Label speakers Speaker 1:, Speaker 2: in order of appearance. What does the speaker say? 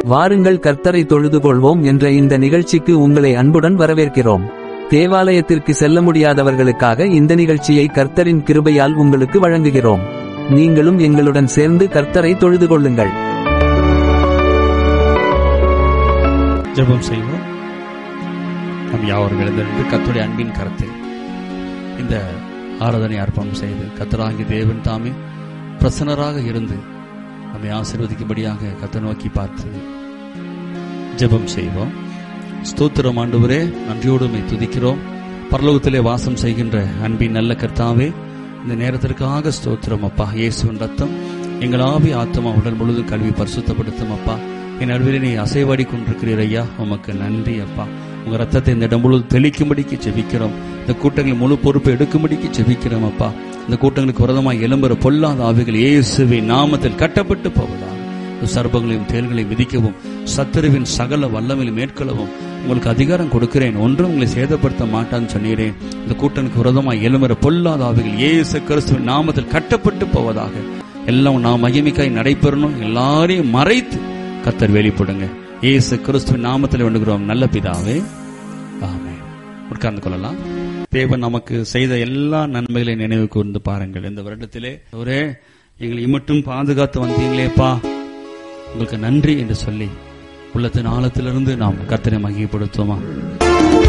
Speaker 1: வாருங்கள் கர்த்தரை தொழுது கொள்வோம் என்ற இந்த நிகழ்ச்சிக்கு உங்களை அன்புடன் வரவேற்கிறோம் தேவாலயத்திற்கு செல்ல முடியாதவர்களுக்காக இந்த நிகழ்ச்சியை கர்த்தரின் கிருபையால் உங்களுக்கு வழங்குகிறோம் நீங்களும் எங்களுடன் சேர்ந்து கர்த்தரை தொழுது கொள்ளுங்கள்
Speaker 2: ஜெபம் செய்வோம் நம் யாவரும் எழுந்திருந்து கத்துடைய அன்பின் கரத்தில் இந்த ஆராதனை அர்ப்பணம் செய்து கத்தராகி தேவன் தாமே பிரசன்னராக இருந்து நம்மை ஆசீர்வதிக்கும்படியாக கத்த நோக்கி பார்த்து ஜெபம் செய்வோம் ஸ்தோத்திரம் ஆண்டவரே நன்றியோடு உம்மை துதிக்கிறோம் பரலோகத்திலே வாசம் செய்கின்ற அன்பின் நல்ல கர்த்தாவே இந்த நேரத்திற்காக ஸ்தோத்திரம் அப்பா இயேசுவின் ரத்தம் எங்கள் ஆவி ஆத்மா உடல் முழுது கல்வி பரிசுத்தப்படுத்தும் அப்பா என் நடுவில் நீ அசைவாடி கொண்டிருக்கிறீர் ஐயா உமக்கு நன்றி அப்பா உங்க ரத்தத்தை இந்த இடம் முழுவதும் தெளிக்கும்படிக்கு ஜெபிக்கிறோம் இந்த கூட்டங்களின் முழு பொறுப்பை எடுக்கும்படிக்கு ஜெபிக்கிறோம் அப்பா இந்த கூட்டங்களுக்கு விரதமாக எழும்புற பொல்லாத ஆவிகள் இயேசுவின் நாமத்தில் கட்டப்பட்டு போவதாக சர்பங்களையும் தேல்களையும் விதிக்கவும் சத்துருவின் சகல வல்லமையில் மேற்கொள்ளவும் உங்களுக்கு அதிகாரம் கொடுக்கிறேன் ஒன்றும் உங்களை சேதப்படுத்த மாட்டான்னு சொன்னீரேன் இந்த கூட்டனுக்கு விரோதமாக எழுமுற பொல்லாத ஆவிகள் இயேசு கிறிஸ்துவின் நாமத்தில் கட்டப்பட்டு போவதாக எல்லாம் நாம் மகிமைக்காய் நடைபெறணும் எல்லாரையும் மறைத்து கத்தர் வெளிப்படுங்க இயேசு கிறிஸ்துவின் நாமத்தில் வேண்டுகிறோம் நல்ல பிதாவே ஆமென் உட்கார்ந்து கொள்ளலாம் தேவன் நமக்கு செய்த எல்லா நன்மைகளையும் நினைவு கூர்ந்து பாருங்கள் இந்த வருடத்திலே ஒரே எங்களை இமட்டும் பாதுகாத்து வந்தீங்களேப்பா உங்களுக்கு நன்றி என்று சொல்லி உள்ளத்தின் ஆழத்திலிருந்து நாம் கத்தரை மகிப்படுத்துவோமா